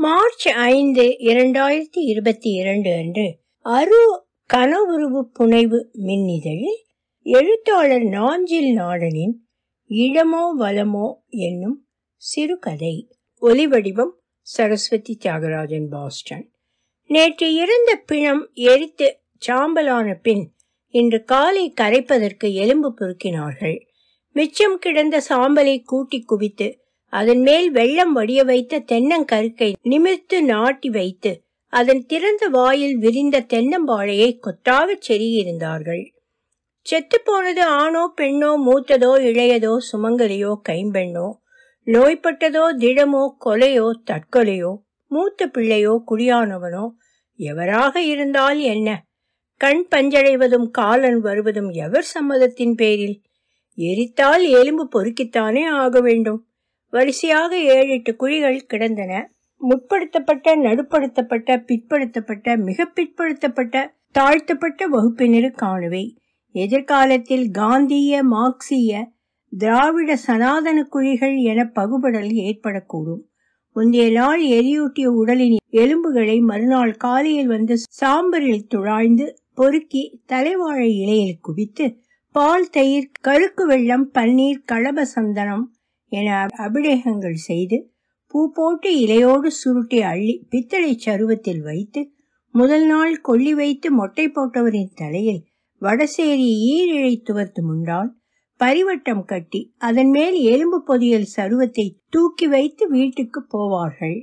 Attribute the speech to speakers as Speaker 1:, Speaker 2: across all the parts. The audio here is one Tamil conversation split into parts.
Speaker 1: மார்ச் ஐந்து இரண்டாயிரத்தி இருபத்தி இரண்டு அன்று அரு கனவுருவு புனைவு மின்னிதழில் எழுத்தாளர் நாஞ்சில் நாடனின் இடமோ வலமோ என்னும் சிறுகதை ஒலிவடிவம் சரஸ்வதி தியாகராஜன் பாஸ்டன் நேற்று இறந்த பிணம் எரித்து சாம்பலான பின் இன்று காலை கரைப்பதற்கு எலும்பு பொறுக்கினார்கள் மிச்சம் கிடந்த சாம்பலை கூட்டி குவித்து அதன் மேல் வெள்ளம் வடிய வைத்த தென்னங்கருக்கை நிமிர்த்து நாட்டி வைத்து அதன் திறந்த வாயில் விரிந்த தென்னம்பாழையை கொத்தாகச் செருகியிருந்தார்கள் செத்து போனது ஆணோ பெண்ணோ மூத்ததோ இளையதோ சுமங்கலியோ கைம்பெண்ணோ நோய்பட்டதோ திடமோ கொலையோ தற்கொலையோ மூத்த பிள்ளையோ குடியானவனோ எவராக இருந்தால் என்ன கண் பஞ்சடைவதும் காலன் வருவதும் எவர் சம்மதத்தின் பேரில் எரித்தால் எலும்பு பொறுக்கித்தானே ஆக வேண்டும் வரிசையாக ஏழு எட்டு குழிகள் கிடந்தன முற்படுத்தப்பட்ட நடுப்படுத்தப்பட்ட பிற்படுத்தப்பட்ட மிக பிற்படுத்தப்பட்ட தாழ்த்தப்பட்ட வகுப்பினரு காணுவை எதிர்காலத்தில் காந்திய மார்க்சிய திராவிட சனாதன குழிகள் என பகுபடல் ஏற்படக்கூடும் முந்தைய நாள் எரியூட்டிய உடலின் எலும்புகளை மறுநாள் காலையில் வந்து சாம்பரில் துழாய்ந்து பொறுக்கி தலைவாழை இலையில் குவித்து பால் தயிர் கருக்கு வெள்ளம் பன்னீர் களப சந்தனம் என அபிடேகங்கள் செய்து பூ போட்டு இலையோடு சுருட்டி அள்ளி பித்தளை சருவத்தில் வைத்து முதல் நாள் கொள்ளி வைத்து மொட்டை போட்டவரின் தலையில் வடசேரி ஈரிழை துவர்த்து முண்டால் பரிவட்டம் கட்டி அதன் மேல் எலும்பு பொதியல் சருவத்தை தூக்கி வைத்து வீட்டுக்கு போவார்கள்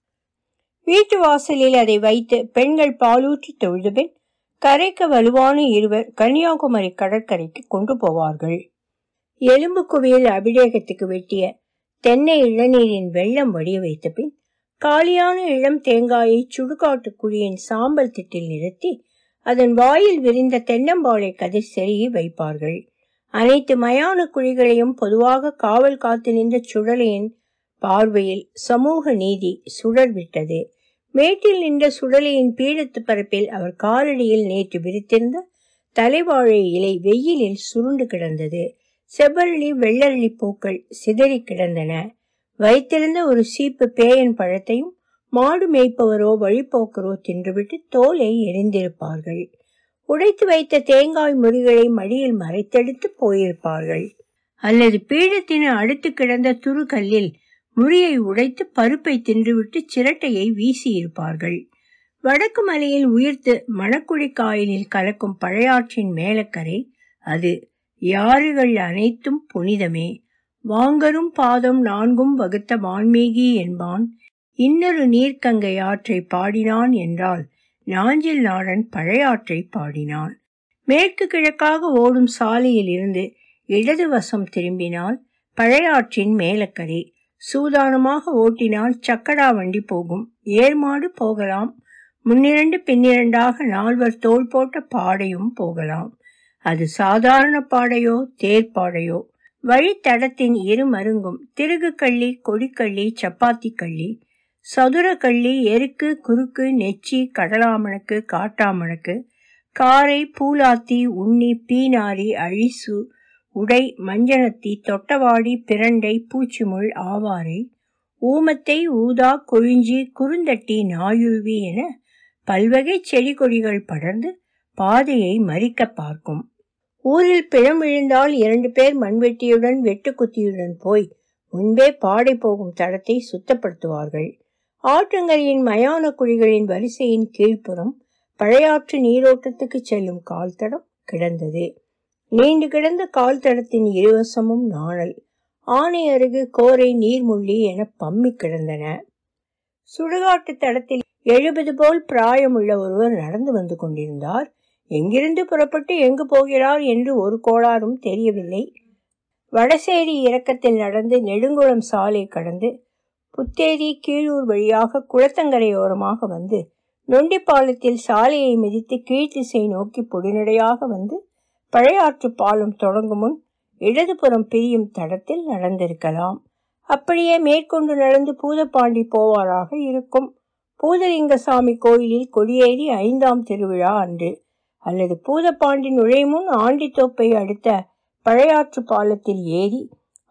Speaker 1: வீட்டு வாசலில் அதை வைத்து பெண்கள் பாலூற்றி தொழுதுபின் கரைக்க வலுவான இருவர் கன்னியாகுமரி கடற்கரைக்கு கொண்டு போவார்கள் எலும்பு குவியல் அபிடேகத்துக்கு வெட்டிய தென்னை இளநீரின் வெள்ளம் வடிய வைத்த பின் காலியான இளம் தேங்காயை சுடுகாட்டு குழியின் சாம்பல் திட்டில் நிறுத்தி அதன் வாயில் விரிந்த தென்னம்பாளை கதிர் செருகி வைப்பார்கள் அனைத்து மயான குழிகளையும் பொதுவாக காவல் காத்து நின்ற சுடலையின் பார்வையில் சமூக நீதி சுடர் விட்டது மேட்டில் நின்ற சுடலையின் பீடத்து பரப்பில் அவர் காலடியில் நேற்று விரித்திருந்த தலைவாழை இலை வெயிலில் சுருண்டு கிடந்தது செவ்வரளி வெள்ளரளி பூக்கள் சிதறி கிடந்தன வைத்திருந்த ஒரு சீப்பு பேயன் பழத்தையும் மாடு மேய்ப்பவரோ வழிபோக்கரோ தின்றுவிட்டு தோலை எரிந்திருப்பார்கள் உடைத்து வைத்த தேங்காய் முறிகளை மடியில் மறைத்தெடுத்து போயிருப்பார்கள் அல்லது பீடத்தின அடுத்து கிடந்த துருக்கல்லில் முறியை உடைத்து பருப்பை தின்றுவிட்டு சிரட்டையை வீசியிருப்பார்கள் வடக்கு மலையில் உயிர்த்து மணக்குழி காயலில் கலக்கும் பழையாற்றின் மேலக்கரை அது யாறுகள் அனைத்தும் புனிதமே வாங்கரும் பாதம் நான்கும் வகுத்த வான்மீகி என்பான் இன்னொரு நீர்க்கங்கை ஆற்றை பாடினான் என்றால் நாஞ்சில் நாடன் பழையாற்றை பாடினான் மேற்கு கிழக்காக ஓடும் சாலையில் இருந்து இடது வசம் திரும்பினால் பழையாற்றின் மேலக்கரை சூதானமாக ஓட்டினால் சக்கடா வண்டி போகும் ஏர்மாடு போகலாம் முன்னிரண்டு பின்னிரண்டாக நால்வர் தோல் போட்ட பாடையும் போகலாம் அது சாதாரண பாடையோ தேர்ப்பாடையோ வழித்தடத்தின் இரு மருங்கும் திருகு கள்ளி கொடிக்கள்ளி சப்பாத்தி கள்ளி சதுர கள்ளி எருக்கு குறுக்கு நெச்சி கடலாமணக்கு காட்டாமணக்கு காரை பூலாத்தி உண்ணி பீனாரி அழிசு உடை மஞ்சனத்தி தொட்டவாடி பிரண்டை பூச்சிமுள் ஆவாரை ஊமத்தை ஊதா கொழிஞ்சி குறுந்தட்டி நாயுருவி என பல்வகை செடி கொடிகள் படர்ந்து பாதையை மறிக்க பார்க்கும் ஊரில் பிணம் விழுந்தால் இரண்டு பேர் மண்வெட்டியுடன் வெட்டுக்குத்தியுடன் போய் முன்பே பாடை போகும் தடத்தை சுத்தப்படுத்துவார்கள் ஆற்றங்கரையின் மயான குழிகளின் வரிசையின் கீழ்ப்புறம் பழையாற்று நீரோட்டத்துக்கு செல்லும் கால் தடம் கிடந்தது நீண்டு கிடந்த கால் தடத்தின் இருவசமும் நாணல் ஆனை அருகு கோரை நீர்முள்ளி என பம்மி கிடந்தன சுடுகாட்டு தடத்தில் எழுபது போல் பிராயமுள்ள ஒருவர் நடந்து வந்து கொண்டிருந்தார் எங்கிருந்து புறப்பட்டு எங்கு போகிறார் என்று ஒரு கோளாறும் தெரியவில்லை வடசேரி இறக்கத்தில் நடந்து நெடுங்குளம் சாலை கடந்து புத்தேரி கீழூர் வழியாக குளத்தங்கரையோரமாக வந்து நொண்டிப்பாலத்தில் சாலையை மிதித்து கீழ்த்திசை நோக்கி பொடிநடையாக வந்து பழையாற்று பாலம் தொடங்கும் முன் இடதுபுறம் பிரியும் தடத்தில் நடந்திருக்கலாம் அப்படியே மேற்கொண்டு நடந்து பூதப்பாண்டி போவாராக இருக்கும் பூதலிங்கசாமி கோயிலில் கொடியேறி ஐந்தாம் திருவிழா அன்று அல்லது பூதப்பாண்டி நுழைமுன் ஆண்டித்தோப்பை அடுத்த பழையாற்று பாலத்தில் ஏறி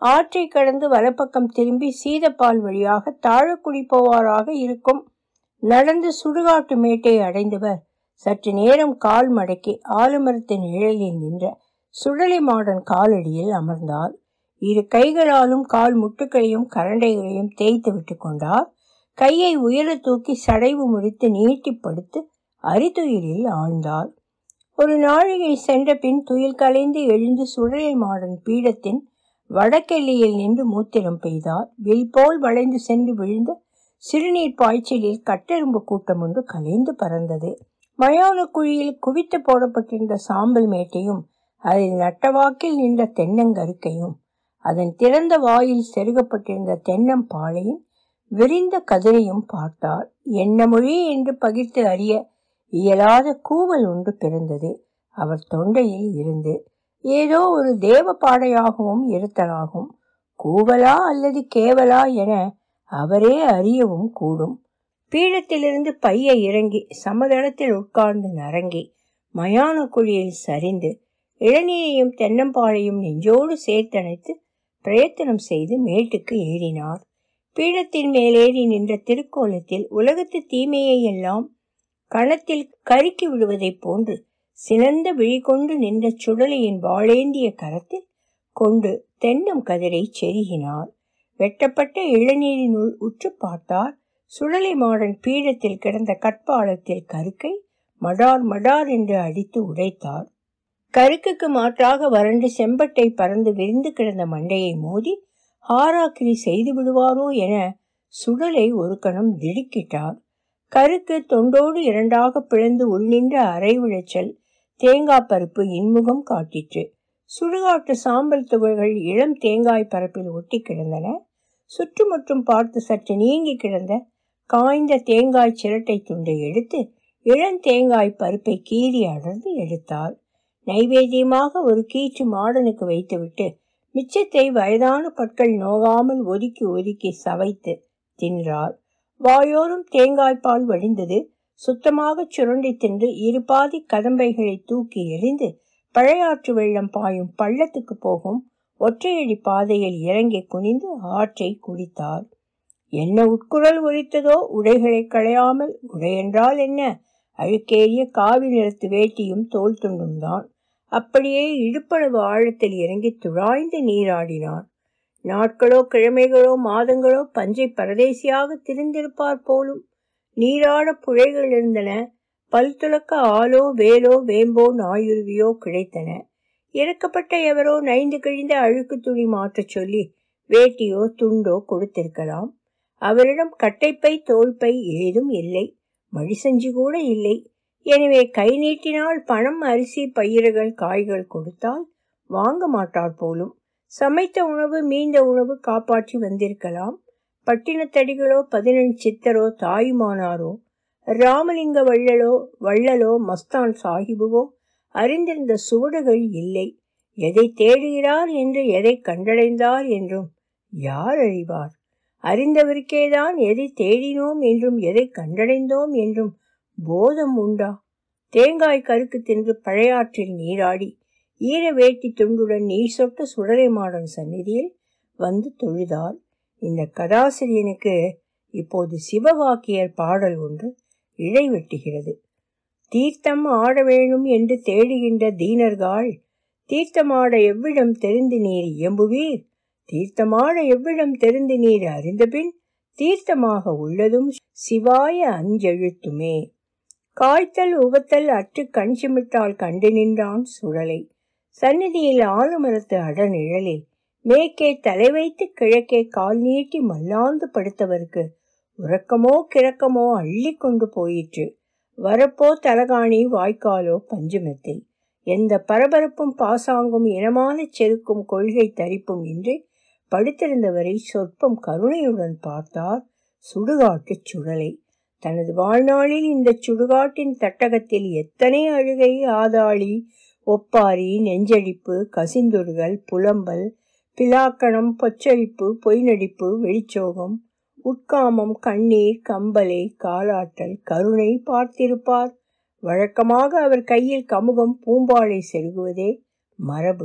Speaker 1: ஆற்றை கடந்து வலப்பக்கம் திரும்பி சீதப்பால் வழியாக தாழக்குடி போவாராக இருக்கும் நடந்து சுடுகாட்டு மேட்டை அடைந்தவர் சற்று நேரம் கால் மடக்கி ஆலமரத்தின் நிழலில் நின்ற சுடலை மாடன் காலடியில் அமர்ந்தார் இரு கைகளாலும் கால் முட்டுகளையும் கரண்டைகளையும் தேய்த்து விட்டு கொண்டார் கையை உயர தூக்கி சடைவு முடித்து நீட்டி படுத்து அரித்துயிலில் ஆழ்ந்தார் ஒரு நாழிகை சென்ற பின் துயில் கலைந்து எழுந்து சுடலை மாடன் பீடத்தின் வடக்கெல்லையில் நின்று மூத்திரம் பெய்தார் வில் போல் வளைந்து சென்று விழுந்த சிறுநீர் பாய்ச்சலில் கட்டெரும்பு கூட்டம் ஒன்று கலைந்து பறந்தது மயான குழியில் குவித்து போடப்பட்டிருந்த சாம்பல் மேட்டையும் அதில் நட்டவாக்கில் நின்ற தென்னங்கருக்கையும் அதன் திறந்த வாயில் செருகப்பட்டிருந்த தென்னம்பாளையும் விரிந்த கதிரையும் பார்த்தார் என்ன மொழி என்று பகிர்ந்து அறிய இயலாத கூவல் ஒன்று பிறந்தது அவர் தொண்டையில் இருந்து ஏதோ ஒரு தேவ பாடையாகவும் இருத்தலாகும் கூவலா அல்லது கேவலா என அவரே அறியவும் கூடும் பீடத்திலிருந்து பைய இறங்கி சமதளத்தில் உட்கார்ந்து நரங்கி மயான குழியில் சரிந்து இளநீரையும் தென்னம்பாளையும் நெஞ்சோடு சேர்த்தணைத்து பிரயத்தனம் செய்து மேட்டுக்கு ஏறினார் பீடத்தின் மேலேறி நின்ற திருக்கோலத்தில் உலகத்து தீமையை எல்லாம் கணத்தில் கருக்கி விடுவதைப் போன்று சினந்த விழி கொண்டு நின்ற சுடலையின் வாழேந்திய கரத்தில் கொண்டு தென்னம் கதிரை செருகினார் வெட்டப்பட்ட இளநீரினுள் உற்று பார்த்தார் சுடலை மாடன் பீடத்தில் கிடந்த கற்பாலத்தில் கருக்கை மடார் மடார் என்று அடித்து உடைத்தார் கருக்குக்கு மாற்றாக வறண்டு செம்பட்டை பறந்து விரிந்து கிடந்த மண்டையை மோதி ஹாராக்கிரி செய்து விடுவாரோ என சுடலை ஒரு கணம் திடுக்கிட்டார் கருக்கு தொண்டோடு இரண்டாக பிளந்து உள்நின்ற அரை விளைச்சல் தேங்காய் பருப்பு இன்முகம் காட்டிற்று சுடுகாட்டு சாம்பல் துகள்கள் இளம் தேங்காய் பரப்பில் ஒட்டி கிடந்தன சுற்றுமுற்றும் பார்த்து சற்று நீங்கி கிடந்த காய்ந்த தேங்காய் சிரட்டை துண்டை எடுத்து இளந்தேங்காய் பருப்பை கீறி அடர்ந்து எடுத்தார் நைவேத்தியமாக ஒரு கீற்று மாடனுக்கு வைத்துவிட்டு மிச்சத்தை வயதான பற்கள் நோகாமல் ஒதுக்கி ஒதுக்கி சவைத்து தின்றார் வாயோரும் தேங்காய்ப்பால் வடிந்தது சுத்தமாக சுரண்டி தின்று இருபாதி கதம்பைகளை தூக்கி எறிந்து பழையாற்று வெள்ளம் பாயும் பள்ளத்துக்கு போகும் ஒற்றையடி பாதையில் இறங்கி குனிந்து ஆற்றை குடித்தார் என்ன உட்குரல் ஒலித்ததோ உடைகளை களையாமல் உடையென்றால் என்ன அழுக்கேறிய காவி நிறத்து வேட்டியும் தோல் துண்டும் தான் அப்படியே இடுப்பளவு ஆழத்தில் இறங்கி துழாய்ந்து நீராடினார் நாட்களோ கிழமைகளோ மாதங்களோ பஞ்சை பரதேசியாக திரிந்திருப்பார் போலும் நீராட புழைகள் இருந்தன பல் துளக்க ஆலோ வேலோ வேம்போ நாயுருவியோ கிடைத்தன இறக்கப்பட்ட எவரோ நைந்து கிழிந்த அழுக்கு துணி மாற்றச் சொல்லி வேட்டியோ துண்டோ கொடுத்திருக்கலாம் அவரிடம் கட்டைப்பை தோல்பை ஏதும் இல்லை மழிசஞ்சி கூட இல்லை எனவே கை நீட்டினால் பணம் அரிசி பயிர்கள் காய்கள் கொடுத்தால் வாங்க மாட்டார் போலும் சமைத்த உணவு மீந்த உணவு காப்பாற்றி வந்திருக்கலாம் பட்டினத்தடிகளோ பதினெண் சித்தரோ தாயுமானாரோ ராமலிங்க வள்ளலோ வள்ளலோ மஸ்தான் சாஹிபுவோ அறிந்திருந்த சுவடுகள் இல்லை எதை தேடுகிறார் என்று எதை கண்டடைந்தார் என்றும் யார் அறிவார் அறிந்தவருக்கேதான் எதை தேடினோம் என்றும் எதை கண்டடைந்தோம் என்றும் போதம் உண்டா தேங்காய் கருக்கு தின்று பழையாற்றில் நீராடி ஈர வேட்டி துண்டுடன் நீர் சொட்ட சுடலை மாடன் சந்நிதியில் வந்து தொழுதார் இந்த கதாசிரியனுக்கு இப்போது சிவவாக்கியர் பாடல் ஒன்று இழை வெட்டுகிறது தீர்த்தம் ஆட வேணும் என்று தேடுகின்ற தீனர்கள் தீர்த்தமாட எவ்விடம் தெரிந்து நீர் இயம்புவீர் தீர்த்தமாட எவ்விடம் தெரிந்து நீர் அறிந்தபின் தீர்த்தமாக உள்ளதும் சிவாய அஞ்செழுத்துமே காய்த்தல் உவத்தல் அற்று கண் சிமிட்டால் கண்டு நின்றான் சுழலை சந்நிதியில் ஆலமரத்து அடநிழலில் மேற்கே தலை வைத்து கிழக்கே கால் நீட்டி மல்லாந்து படுத்தவருக்கு உறக்கமோ கிறக்கமோ அள்ளி கொண்டு போயிற்று வரப்போ தலகாணி வாய்க்காலோ பஞ்சமெத்தை எந்த பரபரப்பும் பாசாங்கும் இனமான செருக்கும் கொள்கை தரிப்பும் இன்றி படுத்திருந்தவரை சொற்பம் கருணையுடன் பார்த்தார் சுடுகாட்டுச் சுடலை தனது வாழ்நாளில் இந்த சுடுகாட்டின் தட்டகத்தில் எத்தனை அழுகை ஆதாளி ஒப்பாரி நெஞ்சடிப்பு கசிந்தொடுகள் புலம்பல் பிலாக்கணம் பொச்சழிப்பு பொய்நடிப்பு வெளிச்சோகம் உட்காமம் கண்ணீர் கம்பலை காலாட்டல் கருணை பார்த்திருப்பார் வழக்கமாக அவர் கையில் கமுகம் பூம்பாலை செருகுவதே மரபு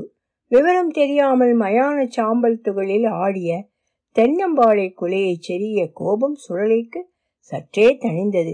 Speaker 1: விவரம் தெரியாமல் மயான சாம்பல் துகளில் ஆடிய தென்னம்பாளை குலையை செறிய கோபம் சுழலைக்கு சற்றே தணிந்தது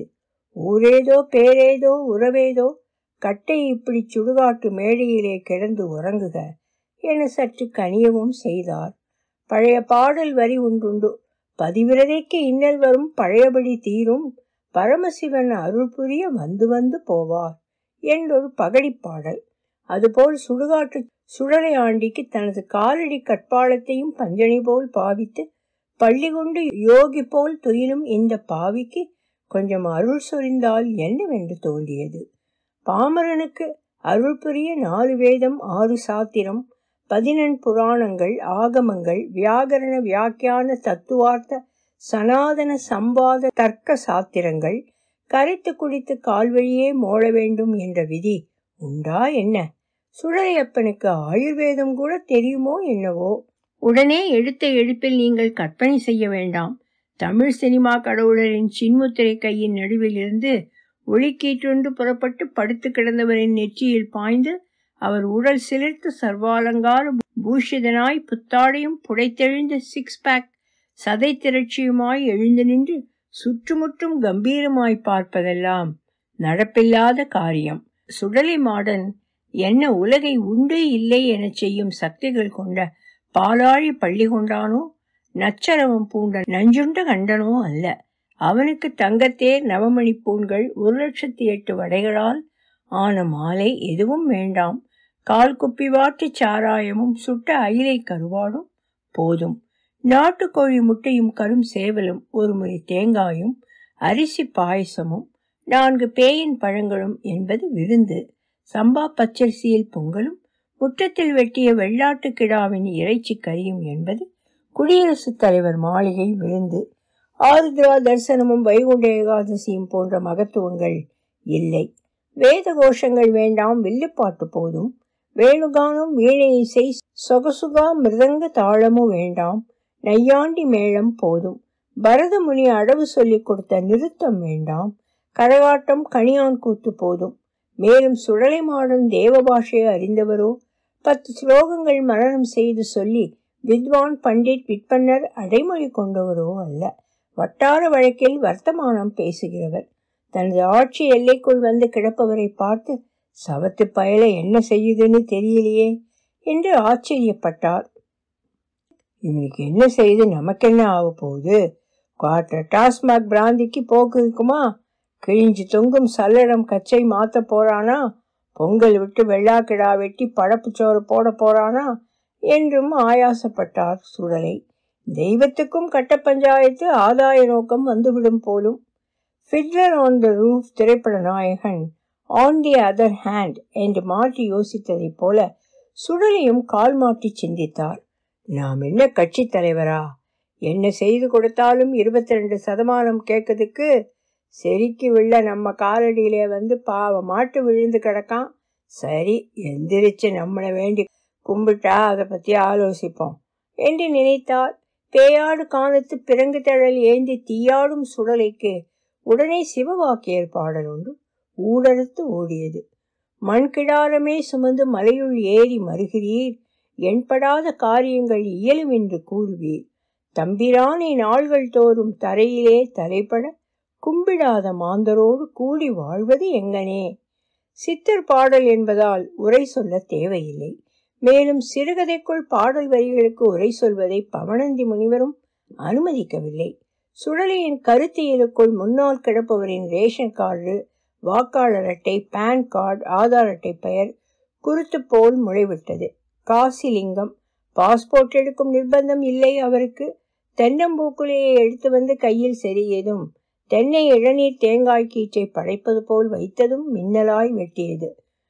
Speaker 1: ஊரேதோ பேரேதோ உறவேதோ கட்டை இப்படி சுடுகாட்டு மேடையிலே கிடந்து உறங்குக என சற்று கனியவும் செய்தார் பழைய பாடல் வரி ஒன்றுண்டு பதிவிரதைக்கு இன்னல் வரும் பழையபடி தீரும் பரமசிவன் அருள் புரிய வந்து வந்து போவார் என்றொரு பகடிப்பாடல் அதுபோல் சுடுகாட்டு சுடலை ஆண்டிக்கு தனது காலடி கற்பாளத்தையும் பஞ்சனை போல் பாவித்து பள்ளி கொண்டு யோகி போல் துயிலும் இந்த பாவிக்கு கொஞ்சம் அருள் சொரிந்தால் என்னவென்று தோன்றியது பாமரனுக்கு அருள் புரிய நாலு வேதம் ஆறு சாத்திரம் பதினெண் புராணங்கள் ஆகமங்கள் வியாகரண வியாக்கியான தத்துவார்த்த சனாதன சம்பாத தர்க்க சாத்திரங்கள் கரைத்து குடித்து கால்வழியே மோள வேண்டும் என்ற விதி உண்டா என்ன சுடலையப்பனுக்கு ஆயுர்வேதம் கூட தெரியுமோ என்னவோ உடனே எடுத்த எடுப்பில் நீங்கள் கற்பனை செய்ய வேண்டாம் தமிழ் சினிமா கடவுளரின் சின்முத்திரை கையின் நடுவில் இருந்து ஒளிக்கீற்றொன்று புறப்பட்டு படுத்து கிடந்தவரின் நெற்றியில் பாய்ந்து அவர் உடல் சிலிர்த்து சர்வாலங்கார பூஷிதனாய் புத்தாடையும் புடைத்தெழுந்த சிக்ஸ் பேக் சதை திரட்சியுமாய் எழுந்து நின்று சுற்றுமுற்றும் கம்பீரமாய் பார்ப்பதெல்லாம் நடப்பில்லாத காரியம் சுடலை மாடன் என்ன உலகை உண்டு இல்லை எனச் செய்யும் சக்திகள் கொண்ட பாலாழி பள்ளி கொண்டானோ நச்சரவம் பூண்ட நஞ்சுண்ட கண்டனோ அல்ல அவனுக்கு தங்கத்தேர் நவமணி பூண்கள் ஒரு லட்சத்தி எட்டு வடைகளால் ஆன மாலை எதுவும் வேண்டாம் கால் குப்பி வாட்டு சாராயமும் சுட்ட அயிலை கருவாடும் போதும் நாட்டுக்கோழி முட்டையும் கரும் சேவலும் ஒரு முறை தேங்காயும் அரிசி பாயசமும் நான்கு பேயின் பழங்களும் என்பது விருந்து சம்பா பச்சரிசியில் பொங்கலும் முற்றத்தில் வெட்டிய வெள்ளாட்டு கிடாவின் இறைச்சி கறியும் என்பது குடியரசுத் தலைவர் மாளிகை விருந்து ஆருத்ரா தரிசனமும் வைகுண்ட ஏகாதசியும் போன்ற மகத்துவங்கள் இல்லை வேத கோஷங்கள் வேண்டாம் வில்லுப்பாட்டு போதும் வேணுகானும் வீணை இசை சொகசுகா மிருதங்க தாளமும் வேண்டாம் நையாண்டி மேளம் போதும் பரதமுனி அடவு சொல்லிக் கொடுத்த நிறுத்தம் வேண்டாம் கரகாட்டம் கணியான் கூத்து போதும் மேலும் சுடலை மாடன் தேவ பாஷையை அறிந்தவரோ பத்து ஸ்லோகங்கள் மரணம் செய்து சொல்லி வித்வான் பண்டிட் விற்பன்னர் அடைமொழி கொண்டவரோ அல்ல வட்டார வழக்கில் வர்த்தமானம் பேசுகிறவர் தனது ஆட்சி எல்லைக்குள் வந்து கிடப்பவரை பார்த்து சவத்து பயல என்ன செய்யுதுன்னு தெரியலையே என்று ஆச்சரியப்பட்டார் இவனுக்கு என்ன செய்து நமக்கு என்ன ஆக போகுது குவார்டர் டாஸ்மாக் பிராந்திக்கு போக்கு இருக்குமா கிழிஞ்சு தொங்கும் சல்லடம் கச்சை மாத்த போறானா பொங்கல் விட்டு வெள்ளாக்கிடா வெட்டி பழப்பு சோறு போட போறானா என்றும் ஆயாசப்பட்டார் சுடலை தெய்வத்துக்கும் கட்ட பஞ்சாயத்து ஆதாய நோக்கம் வந்துவிடும் போலும் ஃபிட்லர் ஆன் த ரூஃப் திரைப்பட நாயகன் ஆன் தி அதர் ஹேண்ட் என்று மாற்றி யோசித்ததைப் போல சுடலையும் கால் மாற்றி சிந்தித்தார் நாம் என்ன கட்சி தலைவரா என்ன செய்து கொடுத்தாலும் இருபத்தி ரெண்டு சதமானம் கேட்கறதுக்கு செரிக்கு விழ நம்ம காலடியிலே வந்து பாவ மாட்டு விழுந்து கிடக்கான் சரி எந்திரிச்சு நம்மளை வேண்டி கும்பிட்டா அதை பற்றி ஆலோசிப்போம் என்று நினைத்தார் பேயாடு காணத்து பிறங்கு தழல் ஏந்தி தீயாடும் சுடலைக்கு உடனே சிவவாக்கியர் பாடல் ஒன்று ஊடறுத்து ஓடியது மண்கிடாரமே சுமந்து மலையுள் ஏறி மறுகிறீர் எண்படாத காரியங்கள் இயலும் என்று கூறுவீர் தம்பிரானை நாள்கள் தோறும் தரையிலே தலைப்பட கும்பிடாத மாந்தரோடு கூடி வாழ்வது எங்கனே சித்தர் பாடல் என்பதால் உரை சொல்ல தேவையில்லை மேலும் சிறுகதைக்குள் பாடல் வரிகளுக்கு உரை சொல்வதை பவனந்தி முனிவரும் அனுமதிக்கவில்லை சுடலையின் கருத்தியலுக்குள் முன்னால் கிடப்பவரின் ரேஷன் கார்டு வாக்காளர் அட்டை பேன் கார்டு ஆதார் அட்டை பெயர் குருத்து போல் முளைவிட்டது காசிலிங்கம் பாஸ்போர்ட் எடுக்கும் நிர்பந்தம் இல்லை அவருக்கு தென்னம்பூக்குலையை எடுத்து வந்து கையில் செறியதும் தென்னை இளநீர் தேங்காய் கீற்றை படைப்பது போல் வைத்ததும் மின்னலாய் வெட்டியது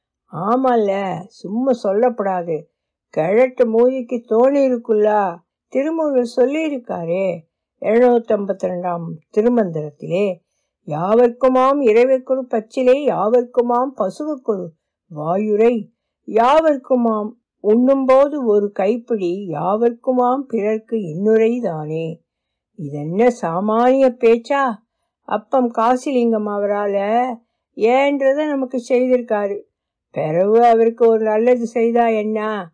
Speaker 1: ஆமால்ல சும்மா சொல்லப்படாது கிழட்டு மூதிக்கு தோணி இருக்குல்லா திருமூலர் சொல்லியிருக்காரே எழுநூத்தி ஐம்பத்தி ரெண்டாம் திருமந்திரத்திலே யாவர்க்குமாம் இறைவர்க்கொரு பச்சிலை யாவர்க்குமாம் பசுவுக்கொரு வாயுரை யாவர்க்குமாம் உண்ணும்போது ஒரு கைப்பிடி யாவர்க்குமாம் பிறர்க்கு இன்னுரை தானே இதென்ன சாமானிய பேச்சா அப்பம் காசிலிங்கம் அவரால ஏன்றத நமக்கு செய்திருக்காரு பிறகு அவருக்கு ஒரு நல்லது செய்தா என்ன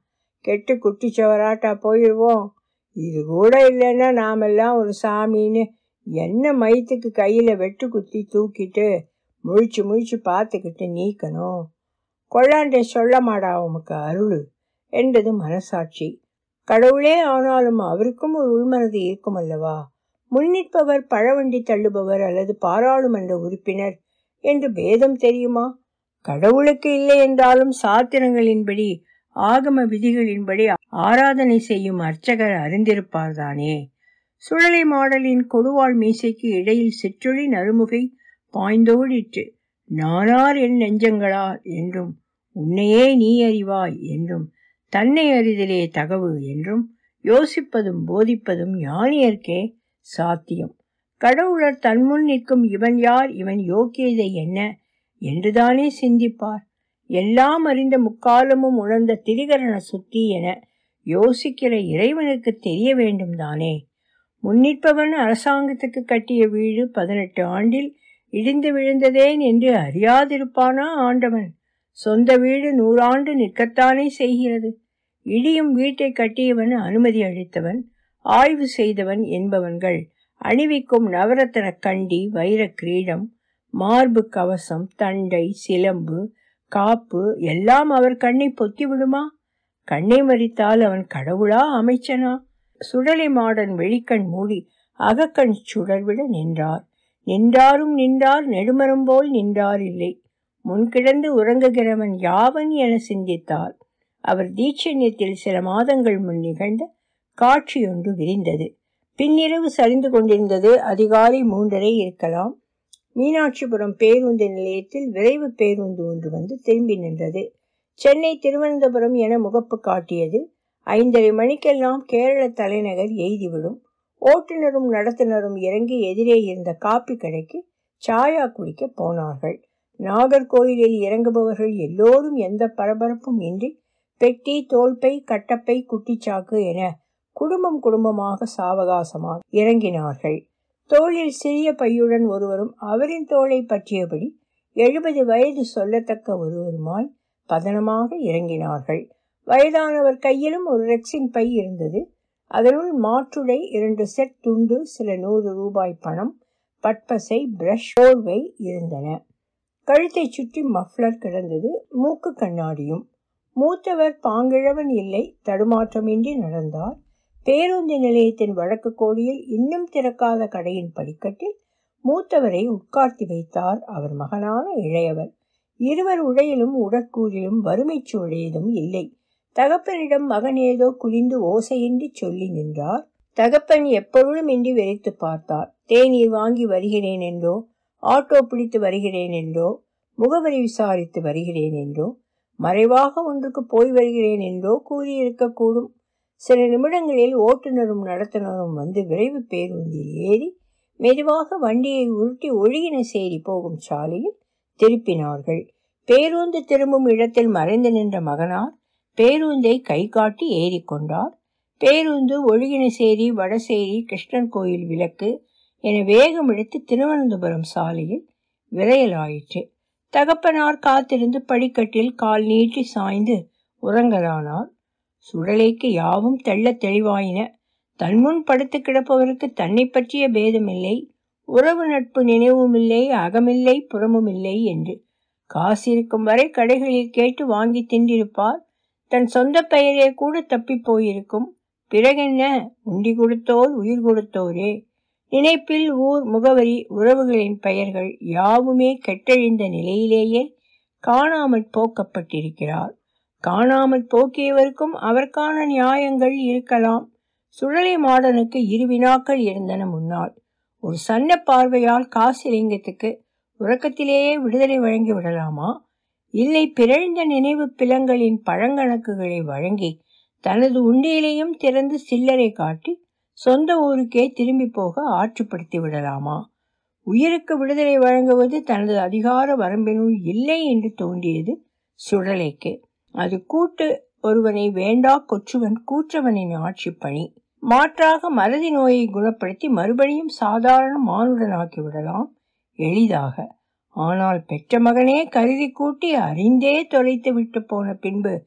Speaker 1: கெட்டு குட்டிச்சவராட்டா போயிடுவோம் இது கூட இல்லைன்னா நாமெல்லாம் ஒரு சாமின்னு என்ன மயத்துக்கு கையில் வெட்டு குத்தி தூக்கிட்டு முழிச்சு முழிச்சு பார்த்துக்கிட்டு நீக்கணும் கொள்ளாண்டை சொல்ல மாடா உமக்கு அருள் என்றது மனசாட்சி கடவுளே ஆனாலும் அவருக்கும் ஒரு உள்மனது இருக்கும் அல்லவா முன்னிற்பவர் பழவண்டி தள்ளுபவர் அல்லது பாராளுமன்ற உறுப்பினர் என்று பேதம் தெரியுமா கடவுளுக்கு இல்லை என்றாலும் சாத்திரங்களின்படி ஆகம விதிகளின்படி ஆராதனை செய்யும் அர்ச்சகர் அறிந்திருப்பார்தானே சுழலை மாடலின் கொடுவாள் மீசைக்கு இடையில் சிற்றொளி நறுமுகை பாய்ந்தோடிற்று நானார் என் நெஞ்சங்களால் என்றும் உன்னையே நீ அறிவாய் என்றும் தன்னை அறிதலே தகவு என்றும் யோசிப்பதும் போதிப்பதும் ஞானியர்க்கே சாத்தியம் கடவுளர் தன்முன் நிற்கும் இவன் யார் இவன் யோக்கியதை என்ன என்றுதானே சிந்திப்பார் எல்லாம் அறிந்த முக்காலமும் உணர்ந்த திரிகரண சுத்தி என யோசிக்கிற இறைவனுக்கு தெரிய வேண்டும் தானே முன்னிற்பவன் அரசாங்கத்துக்கு கட்டிய வீடு பதினெட்டு ஆண்டில் இடிந்து விழுந்ததேன் என்று அறியாதிருப்பானா ஆண்டவன் சொந்த வீடு நூறாண்டு நிற்கத்தானே செய்கிறது இடியும் வீட்டை கட்டியவன் அனுமதி அளித்தவன் ஆய்வு செய்தவன் என்பவன்கள் அணிவிக்கும் நவரத்தன கண்டி வைர கிரீடம் மார்பு கவசம் தண்டை சிலம்பு காப்பு எல்லாம் அவர் கண்ணை பொத்தி விடுமா கண்ணை மறித்தால் அவன் கடவுளா அமைச்சனா சுடலை மாடன் வெளிக்கண் மூடி அகக்கண் சுடர்விட நின்றார் நின்றாரும் நின்றார் நெடுமரம் போல் நின்றார் இல்லை முன்கிடந்து உறங்குகிறவன் யாவன் என சிந்தித்தார் அவர் தீட்சண்யத்தில் சில மாதங்கள் முன் நிகழ்ந்த காட்சியொன்று விரிந்தது பின்னிரவு சரிந்து கொண்டிருந்தது அதிகாலை மூன்றரை இருக்கலாம் மீனாட்சிபுரம் பேருந்து நிலையத்தில் விரைவு பேருந்து ஒன்று வந்து திரும்பி நின்றது சென்னை திருவனந்தபுரம் என முகப்பு காட்டியது ஐந்தரை மணிக்கெல்லாம் கேரள தலைநகர் எய்திவிடும் ஓட்டுநரும் நடத்துனரும் இறங்கி எதிரே இருந்த காப்பி கடைக்கு சாயா குடிக்க போனார்கள் நாகர்கோயிலில் இறங்குபவர்கள் எல்லோரும் எந்த பரபரப்பும் இன்றி பெட்டி தோல்பை கட்டப்பை குட்டிச்சாக்கு என குடும்பம் குடும்பமாக சாவகாசமாக இறங்கினார்கள் தோளில் சிறிய பையுடன் ஒருவரும் அவரின் தோளை பற்றியபடி எழுபது வயது சொல்லத்தக்க ஒருவருமாய் பதனமாக இறங்கினார்கள் வயதானவர் கையிலும் ஒரு ரெக்ஸின் பை இருந்தது அதனுள் மாற்றுடை இரண்டு செட் துண்டு சில நூறு ரூபாய் பணம் பட்பசை பிரஷ் போர்வை இருந்தன கழுத்தை சுற்றி மஃப்ளர் கிடந்தது மூக்கு கண்ணாடியும் மூத்தவர் பாங்கிழவன் இல்லை தடுமாற்றமின்றி நடந்தார் பேருந்து நிலையத்தின் வழக்கு கோடியில் இன்னும் திறக்காத கடையின் படிக்கட்டில் மூத்தவரை உட்கார்த்தி வைத்தார் அவர் மகனான இளையவர் இருவர் உடையிலும் உடற்கூறிலும் வறுமை சூழையதும் இல்லை தகப்பனிடம் மகன் ஏதோ குனிந்து ஓசையின்றி சொல்லி நின்றார் தகப்பன் எப்பொழுதும் இன்றி வெறித்து பார்த்தார் தேநீர் வாங்கி வருகிறேன் என்றோ ஆட்டோ பிடித்து வருகிறேன் என்றோ முகவரி விசாரித்து வருகிறேன் என்றோ மறைவாக ஒன்றுக்கு போய் வருகிறேன் என்றோ கூறியிருக்கக்கூடும் சில நிமிடங்களில் ஓட்டுநரும் நடத்துனரும் வந்து விரைவு பேருந்தில் ஏறி மெதுவாக வண்டியை உருட்டி ஒழுகின சேரி போகும் சாலையில் திருப்பினார்கள் பேருந்து திரும்பும் இடத்தில் மறைந்து நின்ற மகனார் பேருந்தை கை காட்டி ஏறிக்கொண்டார் பேருந்து ஒழுகினசேரி வடசேரி கிருஷ்ணன் கோயில் விளக்கு என வேகம் எடுத்து திருவனந்தபுரம் சாலையில் விரையலாயிற்று தகப்பனார் காத்திருந்து படிக்கட்டில் கால் நீட்டி சாய்ந்து உறங்கலானார் சுடலைக்கு யாவும் தெள்ள தெளிவாயின தன்முன் படுத்து கிடப்பவருக்கு தன்னை பற்றிய பேதமில்லை உறவு நட்பு நினைவுமில்லை அகமில்லை புறமுமில்லை என்று காசிருக்கும் வரை கடைகளில் கேட்டு வாங்கி தின்றிருப்பார் தன் சொந்த பெயரே கூட தப்பி போயிருக்கும் பிறகென்ன உண்டி கொடுத்தோர் உயிர் கொடுத்தோரே நினைப்பில் ஊர் முகவரி உறவுகளின் பெயர்கள் யாவுமே கெட்டழிந்த நிலையிலேயே காணாமற் போக்கப்பட்டிருக்கிறார் காணாமற் போக்கியவருக்கும் அவருக்கான நியாயங்கள் இருக்கலாம் சுழலை மாடனுக்கு இரு வினாக்கள் இருந்தன முன்னால் ஒரு சன்ன பார்வையால் காசிலிங்கத்துக்கு உறக்கத்திலேயே விடுதலை வழங்கி விடலாமா இல்லை பிறழ்ந்த நினைவு பிலங்களின் பழங்கணக்குகளை வழங்கி தனது உண்டியிலையும் திறந்து சில்லறை காட்டி சொந்த ஊருக்கே திரும்பி போக ஆற்றுப்படுத்தி விடலாமா உயிருக்கு விடுதலை வழங்குவது தனது அதிகார வரம்பினுள் இல்லை என்று தோன்றியது சுடலைக்கு அது கூட்டு ஒருவனை வேண்டா கொற்றுவன் கூற்றவனின் ஆட்சி பணி மாற்றாக மறதி நோயை குணப்படுத்தி மறுபடியும் சாதாரண மானுடனாக்கி விடலாம் எளிதாக ஆனால் பெற்ற மகனே கருதி கூட்டி அறிந்தே தொலைத்து விட்டு போன பின்பு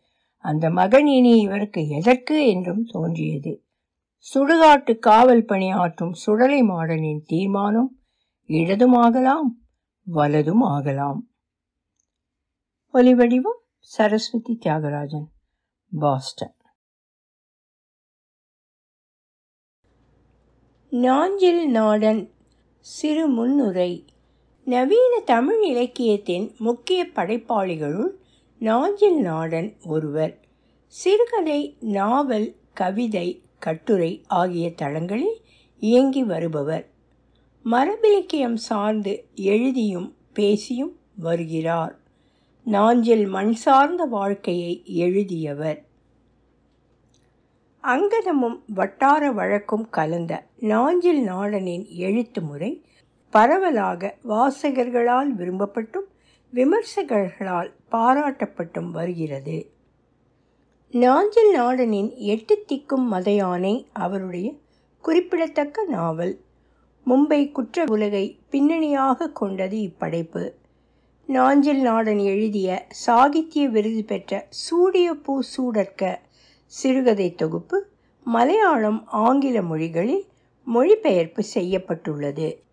Speaker 1: அந்த மகன் இனி இவருக்கு எதற்கு என்றும் தோன்றியது சுடுகாட்டு காவல் பணியாற்றும் சுடலை மாடனின் தீர்மானம் இடதுமாகலாம் வலதும் ஆகலாம் ஒலிவடிவம் சரஸ்வதி தியாகராஜன் பாஸ்டன் நாஞ்சில் நாடன் சிறு முன்னுரை நவீன தமிழ் இலக்கியத்தின் முக்கிய படைப்பாளிகளுள் நாஞ்சில் நாடன் ஒருவர் சிறுகதை நாவல் கவிதை கட்டுரை ஆகிய தளங்களில் இயங்கி வருபவர் மரபிலக்கியம் சார்ந்து எழுதியும் பேசியும் வருகிறார் நாஞ்சில் மண் சார்ந்த வாழ்க்கையை எழுதியவர் அங்கதமும் வட்டார வழக்கும் கலந்த நாஞ்சில் நாடனின் எழுத்து முறை பரவலாக வாசகர்களால் விரும்பப்பட்டும் விமர்சகர்களால் பாராட்டப்பட்டும் வருகிறது நாஞ்சில் நாடனின் எட்டு திக்கும் மதையானை அவருடைய குறிப்பிடத்தக்க நாவல் மும்பை குற்ற உலகை பின்னணியாக கொண்டது இப்படைப்பு நாஞ்சில் நாடன் எழுதிய சாகித்ய விருது பெற்ற சூடிய பூ சூடற்க சிறுகதை தொகுப்பு மலையாளம் ஆங்கில மொழிகளில் மொழிபெயர்ப்பு செய்யப்பட்டுள்ளது